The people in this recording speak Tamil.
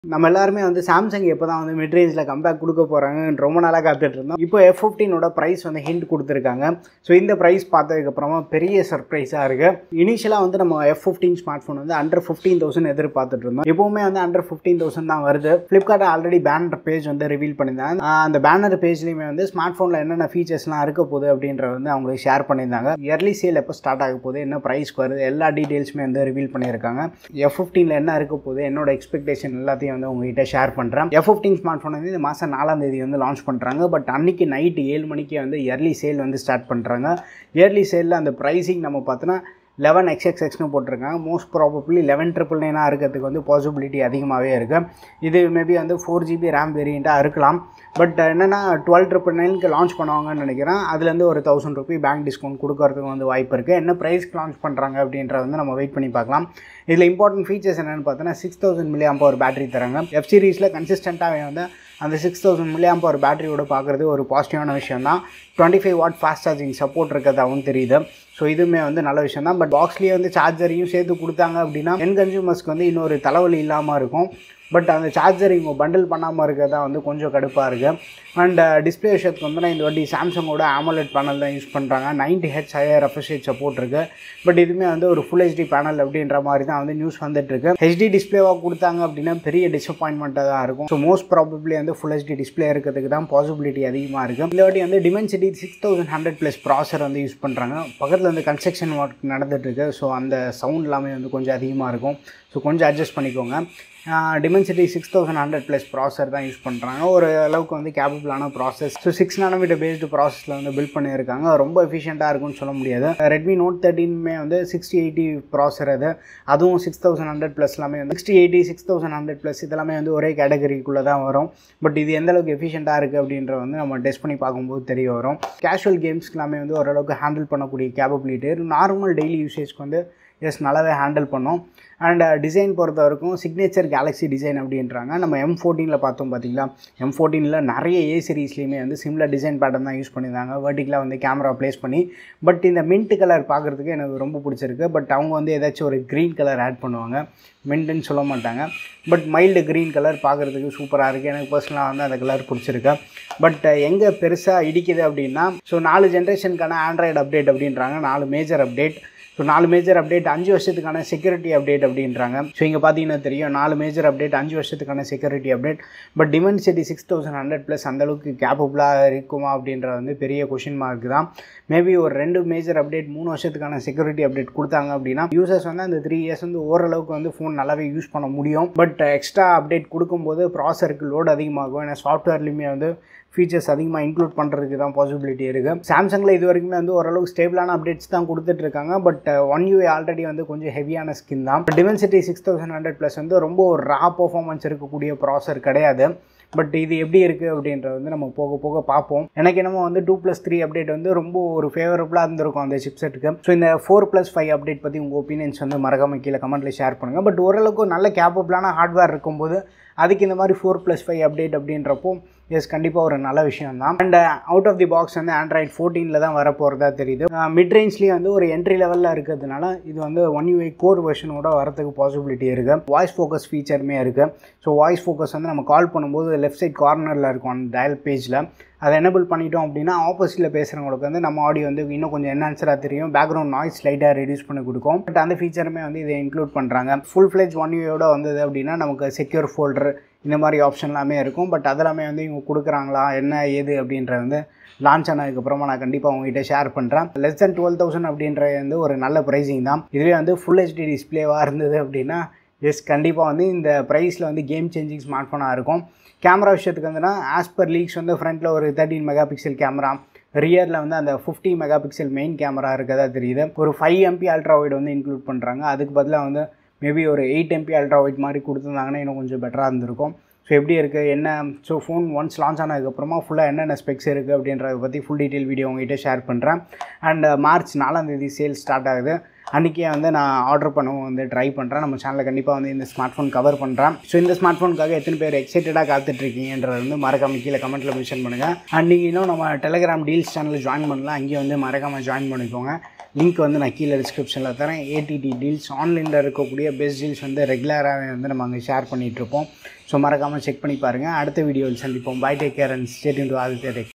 நம்ம எல்லாருமே வந்து சாம்சங் எப்போ தான் வந்து மிட் ரேஞ்சில் கம்பேக் கொடுக்க போகிறாங்கன்னு ரொம்ப நாளாக காத்துட்டு இருந்தோம் இப்போ எஃப் ஃபிஃப்டீனோட ப்ரைஸ் வந்து ஹிண்ட் கொடுத்துருக்காங்க ஸோ இந்த ப்ரைஸ் பார்த்ததுக்கப்புறமா பெரிய சர்ப்ரைஸாக இருக்குது இனிஷியலாக வந்து நம்ம எஃப் ஃபிஃப்டீன் ஸ்மார்ட் ஃபோன் வந்து அண்டர் ஃபிஃப்டீன் தௌசண்ட் எதிர்பார்த்துட்டு இருந்தோம் எப்போவுமே வந்து அண்டர் ஃபிஃப்டீன் தௌசண்ட் தான் வருது ஃப்ளிப்கார்ட் ஆல்ரெடி பேனர் பேஜ் வந்து ரிவீல் பண்ணியிருந்தாங்க ஆஹ் அந்த பேனர் பேஜ்லேயுமே வந்து ஸ்மார்ட் ஃபோனில் என்னென்ன ஃபீச்சர்ஸ்லாம் இருக்க போகுது அப்படின்றத வந்து அவங்களுக்கு ஷேர் பண்ணியிருந்தாங்க இயர்லி சேல் எப்போ ஸ்டார்ட் ஆக போகுது என்ன ப்ரைஸ்க்கு வருது எல்லா டீட்டெயில்ஸுமே வந்து ரிவீல் பண்ணியிருக்காங்க எஃப் ஃபிஃப்டீனில் என்ன இருக்க போகுது என்னோட எக்ஸ்பெக்டேஷன் எல்லாத்தையும் வந்து உங்ககிட்ட ஷேர் பண்ணுறேன் எஃப் ஃபிஃப்டீன் ஸ்மார்ட் ஃபோன் வந்து இந்த மாதம் நாலாம் தேதி வந்து லான்ச் பண்ணுறாங்க பட் அன்னைக்கு நைட்டு ஏழு மணிக்கே வந்து இயர்லி சேல் வந்து ஸ்டார்ட் பண்ணுறாங்க இயர்லி சேலில் அந்த ப்ரைஸிங் நம்ம பார்த்தோன்னா லெவன் எக்ஸ்எக்ஸ்எக்ஸ்னு போட்டிருக்காங்க மோஸ்ட் ப்ராபப்ளி லெவன் ட்ரிபிள் நைனாக இருக்கிறதுக்கு வந்து பாசிபிலிட்டி அதிகமாகவே இருக்குது இது மேபி வந்து ஃபோர் ஜிபி ரேம் வேரியண்ட்டாக இருக்கலாம் பட் என்னென்னா டுவெல் ட்ரிபிள் நைனுக்கு லான்ச் பண்ணுவாங்கன்னு நினைக்கிறேன் அதுலேருந்து ஒரு தௌசண்ட் ருபி பேங்க் டிஸ்கவுண்ட் கொடுக்கறதுக்கு வந்து வாய்ப்பு இருக்குது என்ன ப்ரைஸ்க்கு லான்ச் பண்ணுறாங்க அப்படின்றத வந்து நம்ம வெயிட் பண்ணி பார்க்கலாம் இதில் இம்பார்ட்டன்ட் ஃபீச்சர்ஸ் என்னென்னு பார்த்தோன்னா six thousand milliamp power battery தராங்க எஃப் சீரிஸில் கன்சிஸ்டண்ட்டாகவே வந்து அந்த சிக்ஸ் தௌசண்ட் மில்லியம் பவர் பேட்டரியோட பார்க்குறது ஒரு பாசிட்டிவான விஷயம் தான் twenty five watt fast charging support இருக்கிறதாகவும் தெரியுது ஸோ இதுவுமே வந்து நல்ல விஷயம் தான் பட் பாக்ஸ்லேயே வந்து சார்ஜரையும் சேர்த்து கொடுத்தாங்க அப்படின்னா என் கன்சியூமர்ஸ்க்கு வந்து இன்னொரு தலைவலி இல்லாமல் இருக்கும் பட் அந்த சார்ஜர் இவங்க பண்டில் பண்ணாமல் இருக்கிறதா வந்து கொஞ்சம் கடுப்பாக இருக்குது அண்ட் டிஸ்பிளே விஷயத்துக்கு வந்து நான் இந்த வாட்டி சாம்சங்கோட AMOLED பேனல் தான் யூஸ் பண்ணுறாங்க 90 ஹெச் ஹையர் ரெஃப்ரெஷ் சப்போர்ட் இருக்குது பட் இதுவுமே வந்து ஒரு ஃபுல் ஹெச்டி பேனல் அப்படின்ற மாதிரி தான் வந்து நியூஸ் வந்துட்டு இருக்கு ஹெச்டி டிஸ்பிளேவாக கொடுத்தாங்க அப்படின்னா பெரிய டிசப்பாயின்மெண்ட்டாக தான் இருக்கும் ஸோ மோஸ்ட் ப்ராபப்ளி வந்து ஃபுல் ஹெச்டி டிஸ்பிளே இருக்கிறதுக்கு தான் பாசிபிலிட்டி அதிகமாக இருக்குது இந்த வாட்டி வந்து Dimensity six thousand hundred plus processor வந்து யூஸ் பண்ணுறாங்க பக்கத்தில் வந்து கன்ஸ்ட்ரக்ஷன் ஒர்க் நடந்துட்டு இருக்கு ஸோ அந்த சவுண்ட் எல்லாமே வந்து கொஞ்சம் அதிகமாக இருக்கும் ஸோ கொஞ்சம் அட்ஜஸ்ட் பண்ணிக்கோங்க Dimensity six thousand hundred plus processor தான் யூஸ் பண்ணுறாங்க ஒரு அளவுக்கு வந்து கேப்பபிளான process so six nanometer based ப்ராசஸில் வந்து பில்ட் பண்ணியிருக்காங்க ரொம்ப எஃபிஷியண்ட்டாக இருக்கும்னு சொல்ல முடியாது ரெட்மி நோட் தேர்ட்டின்மே வந்து சிக்ஸ்டி எயிட்டி ப்ராசர் அது அதுவும் சிக்ஸ் தௌசண்ட் ஹண்ட்ரட் ப்ளஸ் எல்லாமே வந்து sixty eighty six thousand hundred plus இதெல்லாமே வந்து ஒரே கேட்டகரிக்குள்ளே தான் வரும் பட் இது எந்த அளவுக்கு எஃபிஷியண்ட்டாக இருக்குது அப்படின்ற வந்து நம்ம டெஸ்ட் பண்ணி பார்க்கும்போது தெரிய வரும் கேஷுவல் கேம்ஸ்க்கு எல்லாமே வந்து ஓரளவுக்கு ஹேண்டில் பண்ணக்கூடிய கேப்பபிலிட்டி நார்மல் டெய்லி யூசேஜ்க்கு வந்து எஸ் நல்லாவே ஹேண்டில் பண்ணோம் அண்ட் டிசைன் பொறுத்த வரைக்கும் சிக்னேச்சர் கேலக்ஸி டிசைன் அப்படின்றாங்க நம்ம எம் ஃபோர்டீனில் பார்த்தோம் பார்த்தீங்களா எம் ஃபோர்டீனில் நிறைய ஏ சீரீஸ்லேயுமே வந்து சிம்லர் டிசைன் பேட்டர்ன் தான் யூஸ் பண்ணியிருந்தாங்க வெர்டிக்கலாக வந்து கேமரா ப்ளேஸ் பண்ணி பட் இந்த மின்ட் கலர் பார்க்குறதுக்கு எனக்கு ரொம்ப பிடிச்சிருக்கு பட் அவங்க வந்து ஏதாச்சும் ஒரு க்ரீன் கலர் ஆட் பண்ணுவாங்க மின்ட்டுன்னு சொல்ல மாட்டாங்க பட் மைல்டு க்ரீன் கலர் பார்க்குறதுக்கு சூப்பராக இருக்குது எனக்கு பர்சனலாக வந்து அந்த கலர் பிடிச்சிருக்கு பட் எங்கே பெருசாக இடிக்குது அப்படின்னா ஸோ நாலு ஜென்ரேஷனுக்கான ஆண்ட்ராய்டு அப்டேட் அப்படின்றாங்க நாலு மேஜர் அப்டேட் ஸோ நாலு மேஜர் அப்டேட் அஞ்சு வருஷத்துக்கான செக்யூரிட்டி அப்டேட் அப்படின்றாங்க ஸோ இங்கே பார்த்தீங்கன்னா தெரியும் நாலு மேஜர் அப்டேட் அஞ்சு வருஷத்துக்கான security update but Dimensity six thousand hundred plus அந்தளவுக்கு கேப்பபிளாக இருக்குமா அப்படின்றது வந்து பெரிய கொஷின் மார்க் தான் மேபி ஒரு ரெண்டு மேஜர் அப்டேட் மூணு வருஷத்துக்கான செக்யூரிட்டி அப்டேட் கொடுத்தாங்க அப்படின்னா யூசர்ஸ் வந்து அந்த த்ரீ இயர்ஸ் வந்து ஓரளவுக்கு வந்து ஃபோன் நல்லாவே யூஸ் பண்ண முடியும் பட் எக்ஸ்ட்ரா அப்டேட் கொடுக்கும்போது ப்ராசருக்கு லோட் அதிகமாகும் ஏன்னா சாஃப்ட்வேர்லையுமே வந்து ஃபீச்சர்ஸ் அதிகமாக இன்க்ளூட் பண்ணுறதுக்கு தான் பாசிபிலிட்டி இருக்குது சாம்சங்கில் இது வரைக்குமே வந்து ஓரளவுக்கு ஸ்டேபிளான அப்டேட்ஸ் தான் கொடுத்துட்ருக்காங்க பட் ஒன் யூ ஆல்ரெடி வந்து கொஞ்சம் ஹெவியான ஸ்கின் தான் Dimensity six thousand hundred plus வந்து ரொம்ப ஒரு ரா பர்ஃபார்மன்ஸ் இருக்கக்கூடிய ப்ராசர் கிடையாது பட் இது எப்படி இருக்குது அப்படின்றது வந்து நம்ம போக போக பார்ப்போம் எனக்கு என்னமோ வந்து டூ ப்ளஸ் த்ரீ அப்டேட் வந்து ரொம்ப ஒரு ஃபேவரபுளாக இருந்திருக்கும் அந்த சிப்செட்டுக்கு ஸோ இந்த ஃபோர் ப்ளஸ் ஃபைவ் அப்டேட் பற்றி உங்கள் ஒப்பீனியன்ஸ் வந்து மறக்காம கீழே கமெண்ட்டில் ஷேர் பண்ணுங்கள் பட் ஓரளவுக்கு நல்ல கேப்பபிளான ஹார்ட்வேர் இருக்கும்போது அதுக்கு இந்த மாதிரி ஃபோர் ப்ளஸ் ஃபைவ் அப்டேட் அப்படின்றப்போ எஸ் கண்டிப்பாக ஒரு நல்ல விஷயம் தான் and out of the box வந்து ஆண்ட்ராய்ட் ஃபோர்டீனில் தான் வரப்போகிறதா தெரியுது மிட் ரேஞ்ச்லேயே வந்து ஒரு என்ட்ரி லெவலில் இருக்கிறதுனால இது வந்து ஒன் யூஐ கோர் வெர்ஷனோட வரதுக்கு பாசிபிலிட்டி இருக்குது வாய்ஸ் ஃபோக்கஸ் ஃபீச்சருமே இருக்குது ஸோ வாய்ஸ் ஃபோக்கஸ் வந்து நம்ம கால் பண்ணும்போது லெஃப்ட் சைட் கார்னரில் இருக்கும் அந்த டயல் பேஜில் அதை எனபிள் பண்ணிட்டோம் அப்படின்னா ஆப்போசிட்டில் பேசுகிறவங்களுக்கு வந்து நம்ம ஆடியோ வந்து இன்னும் கொஞ்சம் என்ஹான்சராக தெரியும் பேக்ரவுண்ட் நாய்ஸ் லைட்டாக ரெடியூஸ் பண்ணி கொடுக்கும் பட் அந்த ஃபீச்சருமே வந்து இதை இன்க்ளூட் பண்ணுறாங்க ஃபுல் ஃப்ளெஜ் ஒன் யூயோட வந்தது அப்படின்னா நமக்கு செக்யூர் ஃபோல்டர் இந்த மாதிரி ஆப்ஷன் எல்லாமே இருக்கும் பட் அதெல்லாமே வந்து இவங்க கொடுக்குறாங்களா என்ன ஏது அப்படின்றது வந்து லான்ச் ஆனதுக்கப்புறமா நான் கண்டிப்பாக உங்ககிட்ட ஷேர் பண்ணுறேன் லெஸ் தென் டுவெல் தௌசண்ட் அப்படின்றது வந்து ஒரு நல்ல ப்ரைஸிங் தான் இதுவே வந்து ஃபுல் ஹெச்டி டிஸ்பிளேவாக இருந்தது அப்படின்னா எஸ் கண்டிப்பாக வந்து இந்த ப்ரைஸில் வந்து கேம் சேஞ்சிங் ஸ்மார்ட் ஃபோனாக இருக்கும் கேமரா விஷயத்துக்கு வந்துன்னா ஆஸ் பர் லீக்ஸ் வந்து ஃப்ரண்ட்டில் ஒரு தேர்ட்டின் மெகா பிக்சல் கேமரா ரியரில் வந்து அந்த fifty mega pixel main camera இருக்கதா தெரியுது ஒரு ஃபைவ் எம்பி அல்ட்ரா வைட் வந்து இன்க்ளூட் பண்ணுறாங்க அதுக்கு பதிலாக வந்து மேபி ஒரு எயிட் எம்பி அல்ட்ரா வைட் மாதிரி கொடுத்துருந்தாங்கன்னா இன்னும் கொஞ்சம் பெட்டராக இருந்திருக்கும் ஸோ எப்படி இருக்குது என்ன ஸோ ஃபோன் ஒன்ஸ் லான்ச் ஆனதுக்கப்புறமா ஃபுல்லாக என்னென்ன ஸ்பெக்ஸ் இருக்குது அப்படின்றத பற்றி ஃபுல் டீட்டெயில் வீடியோ உங்ககிட்ட ஷேர் பண்ணுறேன் அண்ட் மார்ச் நாலாந்தேதி சேல் ஸ்டார்ட் ஆகுது அன்றைக்கே வந்து நான் ஆர்டர் பண்ணவும் வந்து ட்ரை பண்ணுறேன் நம்ம சேனலில் கண்டிப்பாக வந்து இந்த ஸ்மார்ட் ஃபோன் கவர் பண்ணுறேன் ஸோ இந்த ஸ்மார்ட் ஃபோனுக்காக எத்தனை பேர் எக்ஸைட்டடாக காத்துட்ருக்கீங்கன்றது வந்து மறக்காம கீழே கமெண்ட்டில் மென்ஷன் பண்ணுங்கள் அண்ட் நீங்கள் இன்னும் நம்ம டெலிகிராம் டீல்ஸ் சேனலில் ஜாயின் பண்ணலாம் அங்கேயும் வந்து மறக்காமல் ஜாயின் பண்ணிக்கோங்க லிங்க் வந்து நான் கீழே டிஸ்கிரிப்ஷனில் தரேன் ஏடிடி டீல்ஸ் ஆன்லைனில் இருக்கக்கூடிய பெஸ்ட் டீல்ஸ் வந்து ரெகுலராகவே வந்து நம்ம அங்கே ஷேர் பண்ணிகிட்ருப்போம் ஸோ மறக்காமல் செக் பண்ணி பாருங்கள் அடுத்த வீடியோவில் சந்திப்போம் bye take care and stay tuned Aditya tech